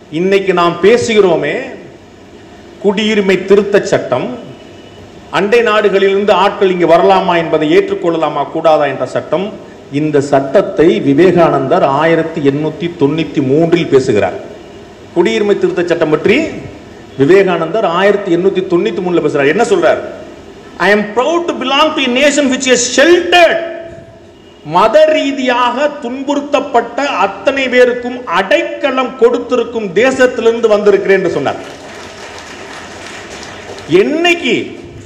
இன்னைக்கு நாம் பேசுகிறோமே குடியுரிமை திருத்த சட்டம் அண்டை நாடுகளிலிருந்து ஆட்கள் இங்கு வரலாமா என்பதை ஏற்றுக்கொள்ளலாமா கூடாதா என்ற சட்டம் இந்த சட்டத்தை விவேகானந்தர் ஆயிரத்தி எண்ணூத்தி தொண்ணூத்தி மூன்றில் பேசுகிறார் குடியுரிமை திருத்த சட்டம் பற்றி விவேகானந்தர் ஆயிரத்தி எண்ணூத்தி தொண்ணூத்தி மூணுல பேசுறார் என்ன சொல்றார் I am proud to belong to nation which is sheltered மத ரீதியாக துன்புறுத்தப்பட்ட அத்தனை பேருக்கும் அடைக்கலம் கொடுத்திருக்கும் தேசத்திலிருந்து வந்திருக்கிறேன் என்று சொன்னார் என்னைக்கு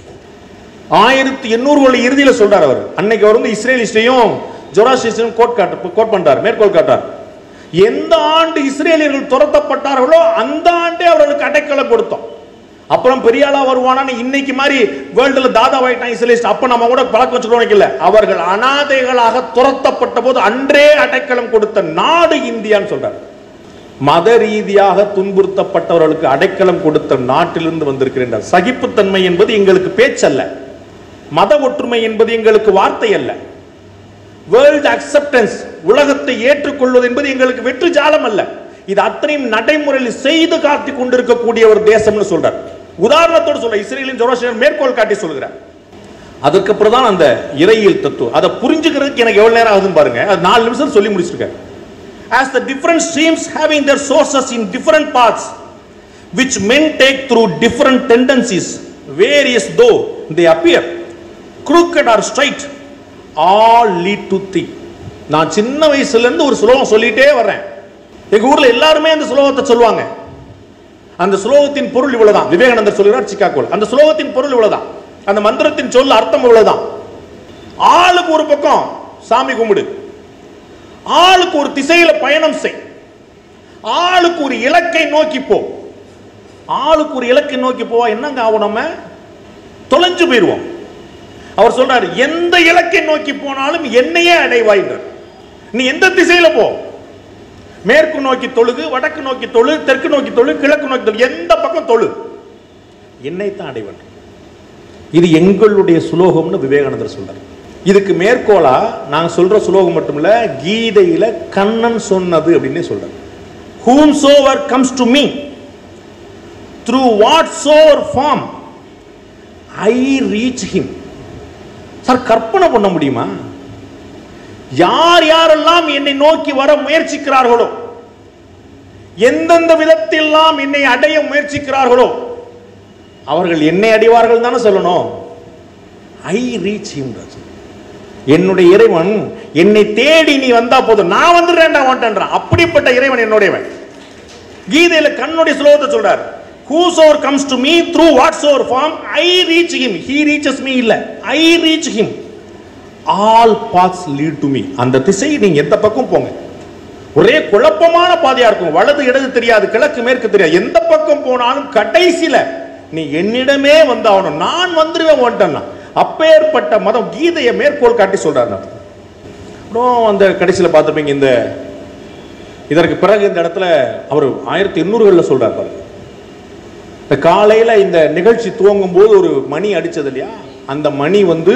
ஆயிரத்தி எண்ணூறுகள இறுதியில சொல்றார் அவர் அன்னைக்கு அவர் வந்து இஸ்ரேலிஸ்டையும் ஜொராஸ்டிஸ்டையும் கோட் காட்டு கோட் பண்றார் மேற்கோள் காட்டார் எந்த ஆண்டு இஸ்ரேலியர்கள் துரத்தப்பட்டார்களோ அந்த ஆண்டே அவர்களுக்கு அடைக்கலம் கொடுத்தோம் அப்புறம் பெரிய ஆளா வருவானான்னு இன்னைக்கு மாதிரி வேர்ல்டுல தாதா ஆயிட்டான் இஸ்ரேலிஸ்ட் அப்ப நம்ம கூட பழக்கம் வச்சுக்கணும் இல்ல அவர்கள் அனாதைகளாக துரத்தப்பட்ட போது அன்றே அடைக்கலம் கொடுத்த நாடு இந்தியான்னு சொல்றார் மத ரீதியாக துன்புறுத்தப்பட்டவர்களுக்கு அடைக்கலம் கொடுத்த நாட்டிலிருந்து வந்திருக்கிறேன் சகிப்புத்தன்மை என்பது எங்களுக்கு பேச்சல்ல மத ஒற்றுமை என்பது எங்களுக்கு வார்த்தை அல்ல வேர்ல்ட் அக்செப்டன்ஸ் உலகத்தை ஏற்றுக்கொள்வது என்பது எங்களுக்கு வெற்று ஜாலம் அல்ல இது அத்தனையும் நடைமுறையில் செய்து காட்டி கொண்டிருக்கக்கூடிய ஒரு தேசம்னு சொல்றார் உதாரணத்தோடு சொல்ற இஸ்ரேலின் ஜோராசியர் மேற்கோள் காட்டி சொல்கிறார் அதுக்கப்புறம் தான் அந்த இறையியல் தத்துவம் அதை புரிஞ்சுக்கிறதுக்கு எனக்கு எவ்வளவு நேரம் ஆகுதுன்னு பாருங்க அது நாலு நிமிஷம் சொல்லி முடிச்சிருக்கேன் as the different streams having their sources in different paths which men take through different tendencies various though they appear crooked or straight all lead to thee நான் சின்ன வயசுல இருந்து ஒரு ஸ்லோகம் சொல்லிட்டே வர்றேன் எங்க ஊர்ல எல்லாருமே அந்த ஸ்லோகத்தை சொல்லுவாங்க அந்த ஸ்லோகத்தின் பொருள் இவ்வளவுதான் விவேகானந்தர் சொல்கிறார் சிக்காகோல் அந்த ஸ்லோகத்தின் பொருள் இவ்வளவுதான் அந்த மந்திரத்தின் சொல் அர்த்தம் இவ்வளவுதான் ஆளுக்கு ஒரு பக்கம் சாமி கும்பிடு ஆளுக்கு ஒரு திசையில பயணம் செய் ஆளுக்கு ஒரு இலக்கை நோக்கி போ ஆளுக்கு ஒரு இலக்கை நோக்கி போவா என்னங்க ஆகும் நம்ம தொலைஞ்சு போயிருவோம் அவர் சொல்றாரு எந்த இலக்கை நோக்கி போனாலும் என்னையே அடைவாயின்றார் நீ எந்த திசையில போ மேற்கு நோக்கி தொழுகு வடக்கு நோக்கி தொழு தெற்கு நோக்கி தொழு கிழக்கு நோக்கி தொழு எந்த பக்கம் தொழு என்னை தான் அடைவன் இது எங்களுடைய சுலோகம்னு விவேகானந்தர் சொல்றார் இதுக்கு மேற்கோளா நான் சொல்ற சுலோகம் மட்டுமில்ல கீதையில கண்ணன் சொன்னது அப்படின்னு சொல்றார் whom soever comes to me through whatsoever form I reach him sir கற்பனை பண்ண முடியுமா யார் யாரெல்லாம் என்னை நோக்கி வர முயற்சிக்கிறார்களோ எந்தெந்த விதத்திலெல்லாம் என்னை அடைய முயற்சிக்கிறார்களோ அவர்கள் என்னை அடைவார்கள் தானே சொல்லணும் ஐ ரீச் ஹிம் என்னுடைய இறைவன் என்னை தேடி நீ வந்தா போதும் நான் வந்துடுறேன்டா வந்துட்டேன்றான் அப்படிப்பட்ட இறைவன் என்னுடையவன் கீதையில கண்ணுடைய ஸ்லோகத்தை சொல்றார் whosoever comes to me through whatsoever form i reach him he reaches me இல்ல i reach him all paths lead to me அந்த திசை நீங்க எந்த பக்கம் போங்க ஒரே குழப்பமான பாதையா இருக்கும் வலது இடது தெரியாது கிழக்கு மேற்கு தெரியாது எந்த பக்கம் போனாலும் கடைசியில நீ என்னிடமே வந்தாகணும் நான் வந்துருவேன் வந்துட்டேன்னா அப்பேற்பட்ட மதம் கீதையை மேற்கோள் காட்டி சொல்றாரு அப்புறம் அந்த கடைசியில் பார்த்துப்பீங்க இந்த இதற்கு பிறகு இந்த இடத்துல அவர் ஆயிரத்தி எண்ணூறுகளில் சொல்றார் பாருங்க இந்த காலையில இந்த நிகழ்ச்சி துவங்கும் போது ஒரு மணி அடிச்சது இல்லையா அந்த மணி வந்து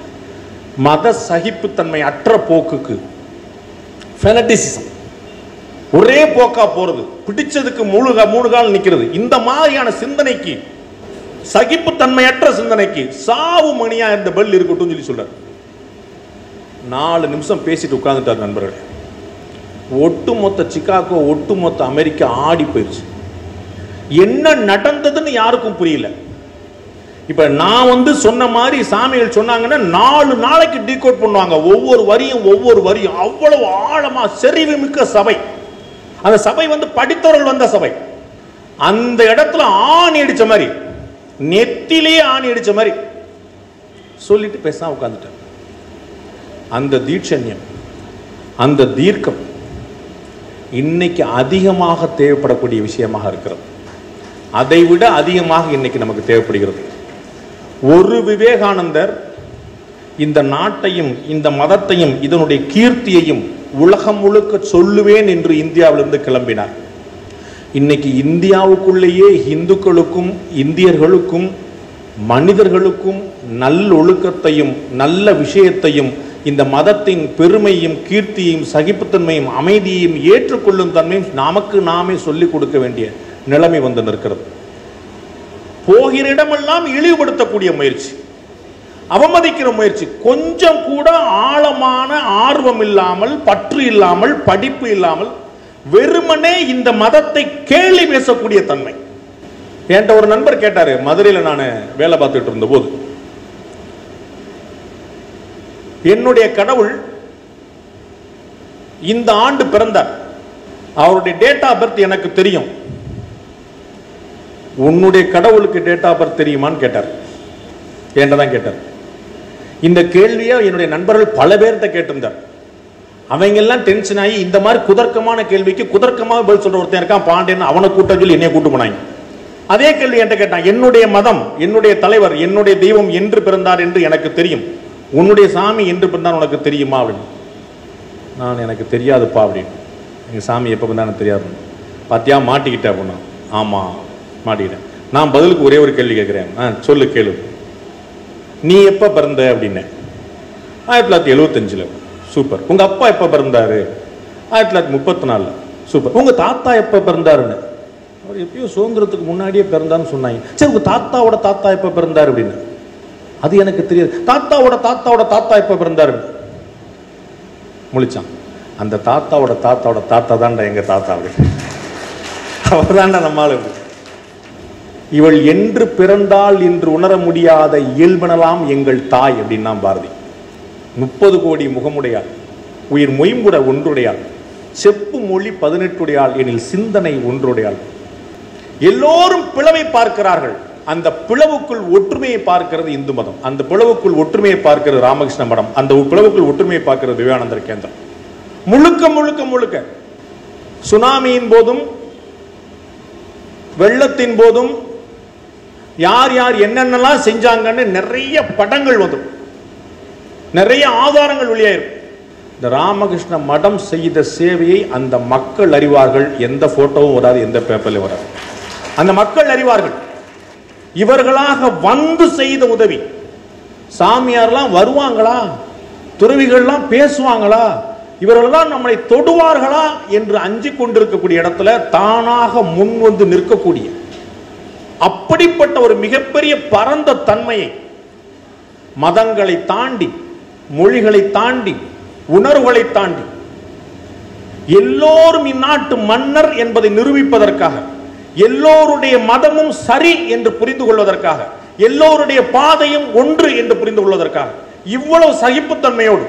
மத சகிப்புத்தன்மை அற்ற போக்குக்கு ஃபெனட்டிசிசம் ஒரே போக்கா போறது பிடிச்சதுக்கு மூணு கா- மூணு கால் நிக்கிறது இந்த மாதிரியான சிந்தனைக்கு சகிப்புத்தன்மையற்ற சிந்தனைக்கு சாவு மணியா இந்த பெல் இருக்கட்டும் சொல்லி சொல்றாரு நாலு நிமிஷம் பேசிட்டு உட்கார்ந்துட்டார் நண்பர்களே ஒட்டுமொத்த சிக்காகோ ஒட்டுமொத்த அமெரிக்கா ஆடி போயிருச்சு என்ன நடந்ததுன்னு யாருக்கும் புரியல இப்ப நான் வந்து சொன்ன மாதிரி சாமிகள் சொன்னாங்கன்னா நாலு நாளைக்கு டீகோட் பண்ணுவாங்க ஒவ்வொரு வரியும் ஒவ்வொரு வரியும் அவ்வளவு ஆழமா செறிவு மிக்க சபை அந்த சபை வந்து படித்தவர்கள் வந்த சபை அந்த இடத்துல ஆணி அடிச்ச மாதிரி நெத்திலேயே ஆணி அடிச்ச மாதிரி சொல்லிட்டு பேசாம உட்கார்ந்துட்டேன் அந்த தீட்சண்யம் அந்த தீர்க்கம் இன்னைக்கு அதிகமாக தேவைப்படக்கூடிய விஷயமாக இருக்கிறது அதை விட அதிகமாக இன்னைக்கு நமக்கு தேவைப்படுகிறது ஒரு விவேகானந்தர் இந்த நாட்டையும் இந்த மதத்தையும் இதனுடைய கீர்த்தியையும் உலகம் முழுக்க சொல்லுவேன் என்று இந்தியாவிலிருந்து கிளம்பினார் இன்னைக்கு இந்தியாவுக்குள்ளேயே இந்துக்களுக்கும் இந்தியர்களுக்கும் மனிதர்களுக்கும் நல்லொழுக்கத்தையும் நல்ல விஷயத்தையும் இந்த மதத்தின் பெருமையும் கீர்த்தியும் சகிப்புத்தன்மையும் அமைதியையும் ஏற்றுக்கொள்ளும் தன்மையும் நமக்கு நாமே சொல்லிக் கொடுக்க வேண்டிய நிலைமை வந்து நிற்கிறது போகிற இடமெல்லாம் இழிவுபடுத்தக்கூடிய முயற்சி அவமதிக்கிற முயற்சி கொஞ்சம் கூட ஆழமான ஆர்வம் இல்லாமல் பற்று இல்லாமல் படிப்பு இல்லாமல் வெறுமனே இந்த மதத்தை கேலி பேசக்கூடிய தன்மை என்கிட்ட ஒரு நண்பர் கேட்டாரு மதுரையில் நான் வேலை பார்த்துட்டு இருந்த போது என்னுடைய கடவுள் இந்த ஆண்டு பிறந்தார் அவருடைய டேட் ஆஃப் பர்த் எனக்கு தெரியும் உன்னுடைய கடவுளுக்கு டேட் ஆஃப் பர்த் தெரியுமான்னு கேட்டார் என்கிட்ட தான் கேட்டார் இந்த கேள்வியை என்னுடைய நண்பர்கள் பல பேர்கிட்ட கேட்டிருந்தார் அவங்க எல்லாம் டென்ஷன் ஆகி இந்த மாதிரி குதர்க்கமான கேள்விக்கு குதர்க்கமாக பதில் சொல்ற ஒருத்தன் இருக்கான் பாண்டியன் அவனை கூட்ட சொல்லி என்னைய கூட்டு போனாங்க அதே கேள்வி என்கிட்ட கேட்டான் என்னுடைய மதம் என்னுடைய தலைவர் என்னுடைய தெய்வம் என்று பிறந்தார் என்று எனக்கு தெரியும் உன்னுடைய சாமி என்று பிறந்தார் உனக்கு தெரியுமா அப்படின்னு நான் எனக்கு தெரியாதுப்பா அப்படின்னு எங்கள் சாமி எப்போ பிறந்தா எனக்கு தெரியாது பாத்தியா மாட்டிக்கிட்டேன் அப்படின்னா ஆமாம் மாட்டிக்கிட்டேன் நான் பதிலுக்கு ஒரே ஒரு கேள்வி கேட்குறேன் ஆ சொல்லு கேளு நீ எப்போ பிறந்த அப்படின்னேன் ஆயிரத்தி தொள்ளாயிரத்தி எழுபத்தஞ்சில் சூப்பர் உங்கள் அப்பா எப்போ பிறந்தாரு ஆயிரத்தி தொள்ளாயிரத்தி முப்பத்தி நாலில் சூப்பர் உங்கள் தாத்தா எப்போ பிறந்தாருன்னு அவர் எப்பயோ சுதந்திரத்துக்கு முன்னாடியே பிறந்தான்னு சொன்னாங்க சரி உங்கள் தாத்தாவோட தாத்தா எப்போ பிறந்தார் அப்படின்னு அது எனக்கு தெரியாது தாத்தாவோட தாத்தாவோட தாத்தா எப்போ பிறந்தாரு முழிச்சான் அந்த தாத்தாவோட தாத்தாவோட தாத்தா தான்டா எங்க தாத்தா அப்படி அவர் தான்டா நம்மால் இவள் என்று பிறந்தாள் என்று உணர முடியாத இயல்பனலாம் எங்கள் தாய் அப்படின்னா பாரதி முப்பது கோடி முகமுடையாள் உயிர் மொயம்புட ஒன்றுடையாள் செப்பு மொழி பதினெட்டுடையாள் எனில் சிந்தனை ஒன்றுடையாள் எல்லோரும் பிளவை பார்க்கிறார்கள் அந்த பிளவுக்குள் ஒற்றுமையை பார்க்கிறது இந்து மதம் அந்த பிளவுக்குள் ஒற்றுமையை பார்க்கிறது ராமகிருஷ்ண மடம் அந்த பிளவுக்குள் ஒற்றுமையை பார்க்கிறது விவேகானந்தர் கேந்திரம் முழுக்க முழுக்க முழுக்க சுனாமியின் போதும் வெள்ளத்தின் போதும் யார் யார் என்னென்னலாம் செஞ்சாங்கன்னு நிறைய படங்கள் வந்துடும் நிறைய ஆதாரங்கள் வெளியாயிரும் இந்த ராமகிருஷ்ண மடம் செய்த சேவையை அந்த மக்கள் அறிவார்கள் எந்த போட்டோவும் வராது எந்த பேப்பர்லையும் வராது அந்த மக்கள் அறிவார்கள் இவர்களாக வந்து செய்த உதவி சாமியார்லாம் வருவாங்களா துறவிகள்லாம் பேசுவாங்களா இவர்கள்லாம் நம்மளை தொடுவார்களா என்று அஞ்சிக் கொண்டிருக்கக்கூடிய இடத்துல தானாக முன் வந்து நிற்கக்கூடிய அப்படிப்பட்ட ஒரு மிகப்பெரிய பரந்த தன்மையை மதங்களை தாண்டி மொழிகளை தாண்டி உணர்வுகளை தாண்டி எல்லோரும் இந்நாட்டு மன்னர் என்பதை நிரூபிப்பதற்காக எல்லோருடைய மதமும் சரி என்று புரிந்து கொள்வதற்காக எல்லோருடைய பாதையும் ஒன்று என்று புரிந்து கொள்வதற்காக இவ்வளவு சகிப்புத்தன்மையோடு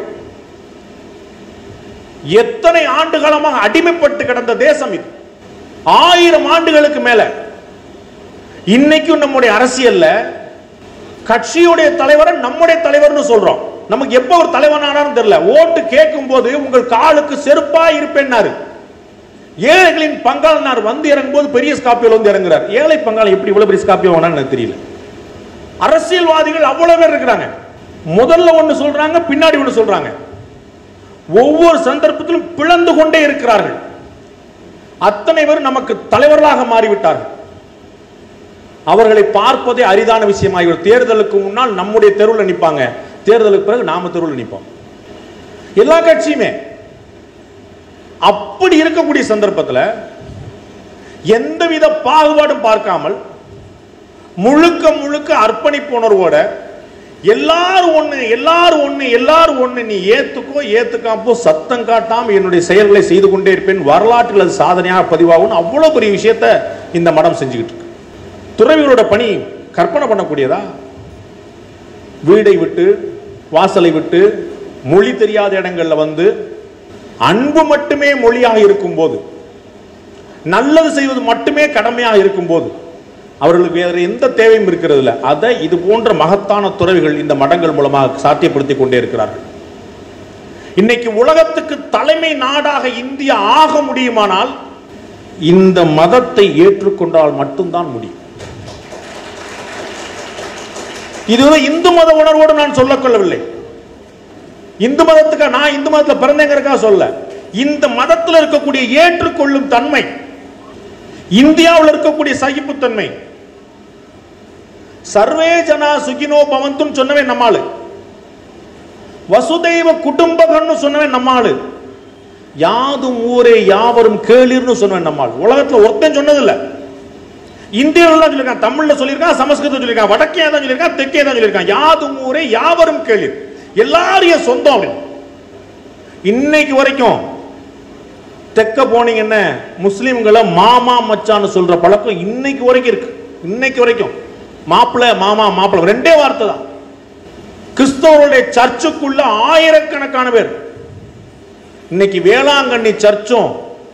எத்தனை ஆண்டு காலமாக அடிமைப்பட்டு கிடந்த தேசம் இது ஆயிரம் ஆண்டுகளுக்கு மேல இன்னைக்கும் நம்முடைய அரசியல்ல கட்சியுடைய தலைவரை நம்முடைய தலைவர்னு சொல்றோம் நமக்கு எப்ப ஒரு தலைவனானான்னு தெரியல ஓட்டு கேட்கும் போது உங்கள் காலுக்கு செருப்பா இருப்பேன்னாரு ஏழைகளின் பங்காளனார் வந்து இறங்கும் போது பெரிய ஸ்காப்பியோல வந்து இறங்குறார் ஏழை பங்காளி எப்படி இவ்வளவு பெரிய ஸ்காப்பியோ வேணான்னு எனக்கு தெரியல அரசியல்வாதிகள் அவ்வளவு பேர் இருக்கிறாங்க முதல்ல ஒண்ணு சொல்றாங்க பின்னாடி ஒண்ணு சொல்றாங்க ஒவ்வொரு சந்தர்ப்பத்திலும் பிளந்து கொண்டே இருக்கிறார்கள் அத்தனை பேர் நமக்கு தலைவர்களாக மாறிவிட்டார்கள் அவர்களை பார்ப்பதே அரிதான விஷயமாகிவிடும் தேர்தலுக்கு முன்னால் நம்முடைய தெருவில் நிற்பாங்க தேர்தலுக்கு பிறகு நாம தெருவில் நிற்போம் எல்லா கட்சியுமே அப்படி இருக்கக்கூடிய சந்தர்ப்பத்தில் எந்தவித பாகுபாடும் பார்க்காமல் முழுக்க முழுக்க அர்ப்பணிப்பு உணர்வோட எல்லாரும் ஒண்ணு எல்லாரும் ஒண்ணு எல்லாரும் ஒண்ணு நீ ஏத்துக்கோ ஏத்துக்காப்போ சத்தம் காட்டாம என்னுடைய செயல்களை செய்து கொண்டே இருப்பேன் வரலாற்றில் அது சாதனையாக பதிவாகும் அவ்வளவு பெரிய விஷயத்த இந்த மடம் செஞ்சுக்கிட்டு இருக்கு துறவிகளோட பணி கற்பனை பண்ணக்கூடியதா வீடை விட்டு வாசலை விட்டு மொழி தெரியாத இடங்கள்ல வந்து அன்பு மட்டுமே மொழியாக இருக்கும்போது நல்லது செய்வது மட்டுமே கடமையாக இருக்கும்போது அவர்களுக்கு வேற எந்த தேவையும் இருக்கிறது இல்லை அதை இது போன்ற மகத்தான துறவிகள் இந்த மடங்கள் மூலமாக சாத்தியப்படுத்திக் கொண்டே இருக்கிறார்கள் இன்னைக்கு உலகத்துக்கு தலைமை நாடாக இந்தியா ஆக முடியுமானால் இந்த மதத்தை ஏற்றுக்கொண்டால் மட்டும்தான் முடியும் இது வந்து இந்து மத உணர்வோடு நான் சொல்ல கொள்ளவில்லை இந்து மதத்துக்கு நான் இந்து மதத்துல பிறந்தேங்கிறக்கா சொல்ல இந்த மதத்தில் இருக்கக்கூடிய ஏற்றுக்கொள்ளும் தன்மை இந்தியாவில் இருக்கக்கூடிய சகிப்புத்தன்மை சர்வே ஜனா சுகினோ பவந்தும் சொன்னவே நம்மாளு வசுதெய்வ குடும்பகம்னு சொன்னவன் நம்ம ஆளு யாதும் ஊரே யாவரும் கேளிர்னு சொன்னவன் நம்ம ஆளு உலகத்துல ஒருத்தன் சொன்னதில்ல இந்தியாவில் தான் சொல்லியிருக்கான் தமிழ்ல சொல்லியிருக்கான் சமஸ்கிருதம் சொல்லியிருக்கான் வடக்கே தான் சொல்லியிருக்கான் தெற்கே தான் சொல்லியிருக்கான் யாதும் ஊரே யாவரும் கேளிர் எல்லாரும் என் சொந்தம் அப்படின்னு இன்னைக்கு வரைக்கும் தெற்க போனீங்கன்னா முஸ்லிம்களை மாமா மச்சான்னு சொல்ற பழக்கம் இன்னைக்கு வரைக்கும் இருக்கு இன்னைக்கு வரைக்கும் மாப்பிள்ளை மாமா மாப்பிள்ளை ரெண்டே வார்த்தை தான் கிறிஸ்தவர்களுடைய சர்ச்சுக்குள்ள ஆயிரக்கணக்கான பேர் இன்னைக்கு வேளாங்கண்ணி சர்ச்சும்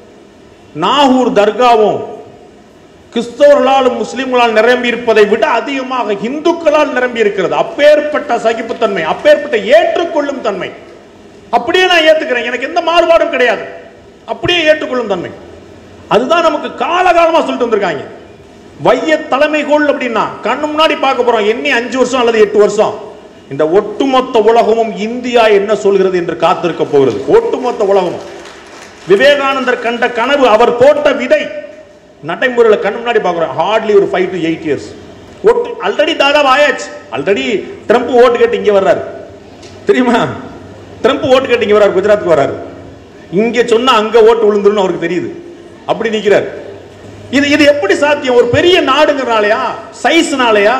நாகூர் தர்காவும் கிறிஸ்தவர்களாலும் முஸ்லிம்களால் நிரம்பி இருப்பதை விட அதிகமாக இந்துக்களால் நிரம்பி இருக்கிறது அப்பேற்பட்ட சகிப்புத்தன்மை அப்பேற்பட்ட ஏற்றுக்கொள்ளும் தன்மை அப்படியே நான் ஏத்துக்கிறேன் எனக்கு எந்த மாறுபாடும் கிடையாது அப்படியே ஏற்றுக்கொள்ளும் தன்மை அதுதான் நமக்கு காலகாலமா சொல்லிட்டு வந்திருக்காங்க வைய தலைமைகோள் அப்படின்னா கண்ணு முன்னாடி பார்க்க போறோம் எண்ணி அஞ்சு வருஷம் அல்லது எட்டு வருஷம் இந்த ஒட்டுமொத்த உலகமும் இந்தியா என்ன சொல்கிறது என்று காத்திருக்க போகிறது ஒட்டுமொத்த உலகமும் விவேகானந்தர் கண்ட கனவு அவர் போட்ட விதை நடைமுறையில் கண்ணு முன்னாடி பார்க்குறோம் ஹார்ட்லி ஒரு ஃபைவ் டு எயிட் இயர்ஸ் ஓட்டு ஆல்ரெடி தாதாவா ஆயாச்சு ஆல்ரெடி ட்ரம்ப் ஓட்டு கேட்டு இங்கே வர்றாரு தெரியுமா ட்ரம்ப் ஓட்டு கேட்டு இங்கே வர்றாரு குஜராத்துக்கு வர்றாரு இங்கே சொன்னா அங்க ஓட்டு விழுந்துருன்னு அவருக்கு தெரியுது அப்படி நிக்கிறார் இது இது எப்படி சாத்தியம் ஒரு பெரிய நாடுங்கிறனாலயா சைஸ்னாலயா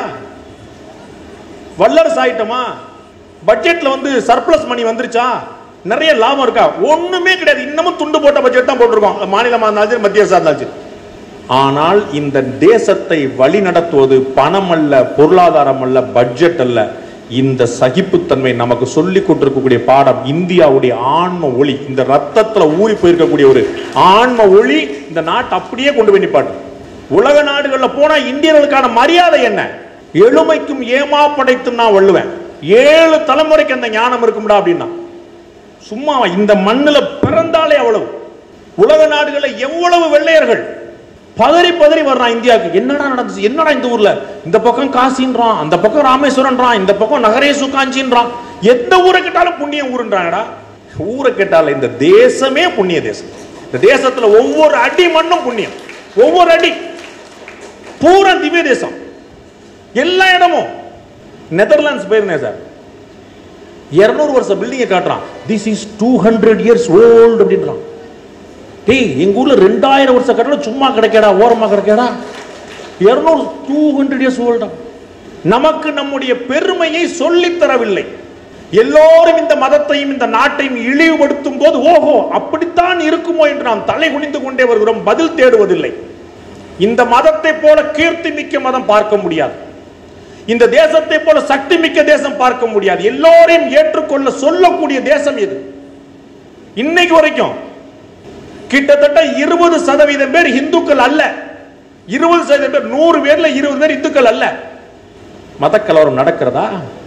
வல்லரசு ஆயிட்டமா பட்ஜெட்ல வந்து சர்ப்ளஸ் மணி வந்துருச்சா நிறைய லாபம் இருக்கா ஒண்ணுமே கிடையாது இன்னமும் துண்டு போட்ட பட்ஜெட் தான் போட்டிருக்கோம் மாநிலமா இருந்தாலும் சரி, மத்திய அரசா இருந்தாலும் சரி. ஆனால் இந்த தேசத்தை வழி நடத்துவது பணம் அல்ல பொருளாதாரம் அல்ல பட்ஜெட் அல்ல இந்த சகிப்புத்தன்மை நமக்கு சொல்லி கொண்டிருக்கக்கூடிய பாடம் இந்தியாவுடைய ஆன்ம ஒளி இந்த ரத்தத்துல ஊறி போயிருக்கக்கூடிய ஒரு ஆன்ம ஒளி இந்த நாட்டை அப்படியே கொண்டு போய் நிப்பாட்டு உலக நாடுகள்ல போனா இந்தியர்களுக்கான மரியாதை என்ன எளிமைக்கும் ஏமா படைத்தும் நான் வள்ளுவேன் ஏழு தலைமுறைக்கு அந்த ஞானம் இருக்கும்டா அப்படின்னா சும்மா இந்த மண்ணுல பிறந்தாலே அவ்வளவு உலக நாடுகள்ல எவ்வளவு வெள்ளையர்கள் பதறி பதறி வர்றான் இந்தியாவுக்கு என்னடா நடந்துச்சு என்னடா இந்த ஊர்ல இந்த பக்கம் காசின்றான் அந்த பக்கம் ராமேஸ்வரன்றான் இந்த பக்கம் நகரேசு காஞ்சின்றான் எந்த ஊரை கேட்டாலும் புண்ணிய ஊருன்றாங்கடா ஊரை கேட்டால இந்த தேசமே புண்ணிய தேசம் இந்த தேசத்துல ஒவ்வொரு அடி மண்ணும் புண்ணியம் ஒவ்வொரு அடி பூரா திவ்ய தேசம் எல்லா இடமும் நெதர்லாண்ட்ஸ் போயிருந்தேன் சார் இருநூறு வருஷம் பில்டிங்கை காட்டுறான் this is two hundred years old அப்படின்றான் டேய் எங்க ஊர்ல ரெண்டாயிரம் வருஷம் கட்டடம் சும்மா கிடைக்கடா ஓரமா கிடைக்கடா இருநூறு டூ ஹண்ட்ரட் இயர்ஸ் ஓல்டா நமக்கு நம்முடைய பெருமையை சொல்லித் தரவில்லை எல்லோரும் இந்த மதத்தையும் இந்த நாட்டையும் இழிவுபடுத்தும் போது ஓஹோ அப்படித்தான் இருக்குமோ என்று நாம் தலை குனிந்து கொண்டே வருகிறோம் பதில் தேடுவதில்லை இந்த மதத்தை போல கீர்த்தி மிக்க மதம் பார்க்க முடியாது இந்த தேசத்தை போல சக்தி மிக்க தேசம் பார்க்க முடியாது எல்லோரையும் ஏற்றுக்கொள்ள சொல்லக்கூடிய தேசம் இது இன்னைக்கு வரைக்கும் கிட்டத்தட்ட இருபது சதவீதம் பேர் இந்துக்கள் அல்ல இருபது சதவீதம் பேர் நூறு பேர்ல இருபது பேர் இந்துக்கள் அல்ல மதக்கலவரம் நடக்கிறதா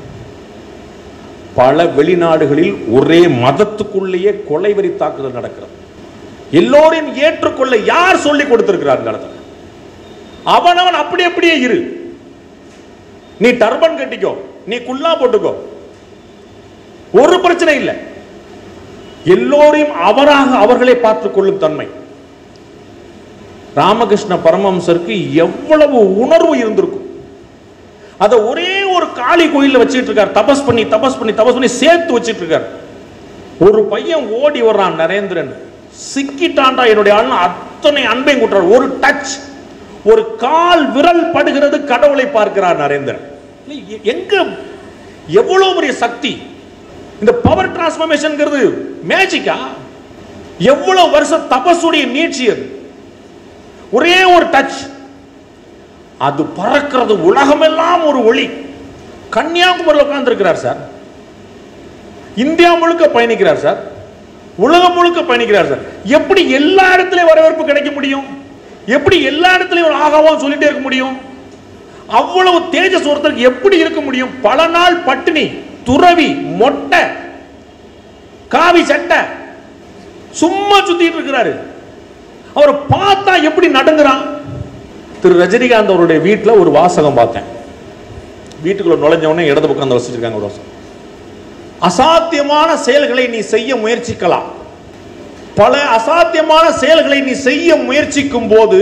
பல வெளிநாடுகளில் ஒரே மதத்துக்குள்ளேயே கொலைவெறி தாக்குதல் நடக்கிறது எல்லோரையும் ஏற்றுக்கொள்ள யார் சொல்லி கொடுத்திருக்கிறார் இந்த இடத்துல அவனவன் அப்படி அப்படியே இரு நீ டர்பன் கட்டிக்கோ நீ குல்லா போட்டுக்கோ ஒரு பிரச்சனை இல்லை எல்லோரையும் அவராக அவர்களே பார்த்துக் கொள்ளும் தன்மை ராமகிருஷ்ண பரமஹம்சருக்கு எவ்வளவு உணர்வு இருந்திருக்கும் அதை ஒரே ஒரு காளி கோயில்ல வச்சுட்டு இருக்கார் தபஸ் பண்ணி தபஸ் பண்ணி தபஸ் பண்ணி சேர்த்து வச்சிட்டு இருக்கார் ஒரு பையன் ஓடி வர்றான் நரேந்திரன் சிக்கிட்டான்டா என்னுடைய அண்ணன் அத்தனை அன்பையும் கூட்டுறார் ஒரு டச் ஒரு கால் விரல் படுகிறது கடவுளை பார்க்கிறார் நரேந்திரன் எ- எங்க எவ்வளவு பெரிய சக்தி இந்த பவர் டிரான்ஸ்ஃபர்மேஷன்ங்கிறது மேஜிக்கா எவ்வளவு வருஷம் தபசுடைய நீட்சி அது ஒரே ஒரு டச் அது பறக்கிறது உலகமெல்லாம் ஒரு ஒளி கன்னியாகுமரியில் உட்கார்ந்திருக்கிறார் சார் இந்தியா முழுக்க பயணிக்கிறார் சார் உலகம் முழுக்க பயணிக்கிறார் சார் எப்படி எல்லா இடத்துலயும் வரவேற்பு கிடைக்க முடியும் எப்படி எல்லா இடத்துலயும் ஒரு ஆகாவும் சொல்லிட்டே இருக்க முடியும் அவ்வளவு தேஜஸ் ஒருத்தருக்கு எப்படி இருக்க முடியும் பல நாள் பட்டினி துறவி மொட்டை காவி சட்டை சும்மா சுத்திட்டு இருக்கிறாரு அவரை பார்த்தா எப்படி நடுங்குறான் திரு ரஜினிகாந்த் அவருடைய வீட்டில் ஒரு வாசகம் பார்த்தேன் வீட்டுக்குள்ள நுழைஞ்ச உடனே இடது பக்கம் அந்த வச்சிருக்காங்க ஒரு வாசகம் அசாத்தியமான செயல்களை நீ செய்ய முயற்சிக்கலாம் பல அசாத்தியமான செயல்களை நீ செய்ய முயற்சிக்கும் போது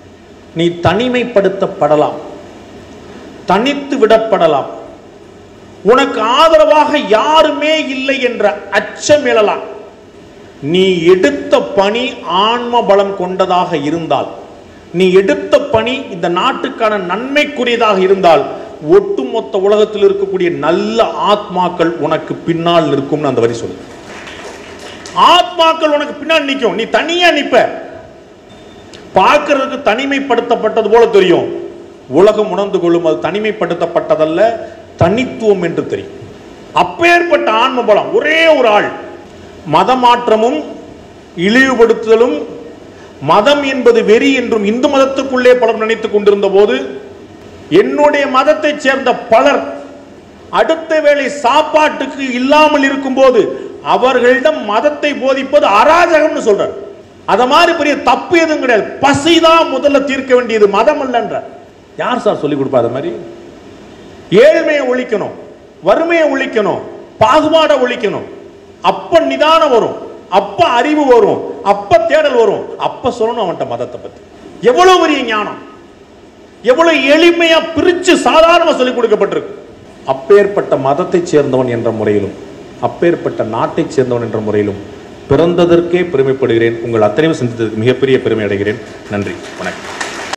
நீ தனிமைப்படுத்தப்படலாம் தனித்து விடப்படலாம் உனக்கு ஆதரவாக யாருமே இல்லை என்ற அச்சம் எழலாம் நீ எடுத்த பணி ஆன்ம பலம் கொண்டதாக இருந்தால் நீ எடுத்த பணி இந்த நாட்டுக்கான நன்மைக்குரியதாக இருந்தால் ஒட்டுமொத்த உலகத்தில் இருக்கக்கூடிய நல்ல ஆத்மாக்கள் உனக்கு பின்னால் நிற்கும்னு அந்த வரி சொல்லு ஆத்மாக்கள் உனக்கு பின்னால் நிற்கும் நீ தனியா நிப்ப பார்க்கிறதுக்கு தனிமைப்படுத்தப்பட்டது போல தெரியும் உலகம் உணர்ந்து கொள்ளும் அது தனிமைப்படுத்தப்பட்டதல்ல தனித்துவம் என்று தெரியும் அப்பேற்பட்ட ஆன்ம பலம் ஒரே ஒரு ஆள் மதமாற்றமும் இழிவுபடுத்துதலும் மதம் என்பது வெறி என்றும் இந்து மதத்துக்குள்ளே பலர் நினைத்துக் கொண்டிருந்த போது என்னுடைய மதத்தைச் சேர்ந்த பலர் அடுத்த வேளை சாப்பாட்டுக்கு இல்லாமல் இருக்கும்போது அவர்களிடம் மதத்தை போதிப்பது அராஜகம்னு சொல்றார் அத மாதிரி பெரிய தப்பு எதுவும் கிடையாது பசிதான் முதல்ல தீர்க்க வேண்டியது மதம் அல்லன்ற யார் சார் சொல்லி கொடுப்பா அது மாதிரி ஏழ்மையை ஒழிக்கணும் வறுமையை ஒழிக்கணும் பாகுபாடை ஒழிக்கணும் அப்ப நிதானம் வரும் அப்ப அறிவு வரும் அப்ப தேடல் வரும் அப்ப சொல்லணும் அவன்கிட்ட மதத்தை பத்தி எவ்வளவு பெரிய ஞானம் எவ்வளவு எளிமையா பிரிச்சு சாதாரணமா சொல்லிக் கொடுக்கப்பட்டிருக்கு அப்பேற்பட்ட மதத்தைச் சேர்ந்தவன் என்ற முறையிலும் அப்பேற்பட்ட நாட்டைச் சேர்ந்தவன் என்ற முறையிலும் பிறந்ததற்கே பெருமைப்படுகிறேன் உங்கள் அத்தனையும் சந்தித்ததற்கு மிகப்பெரிய பெருமை அடைகிறேன் நன்றி வணக்கம்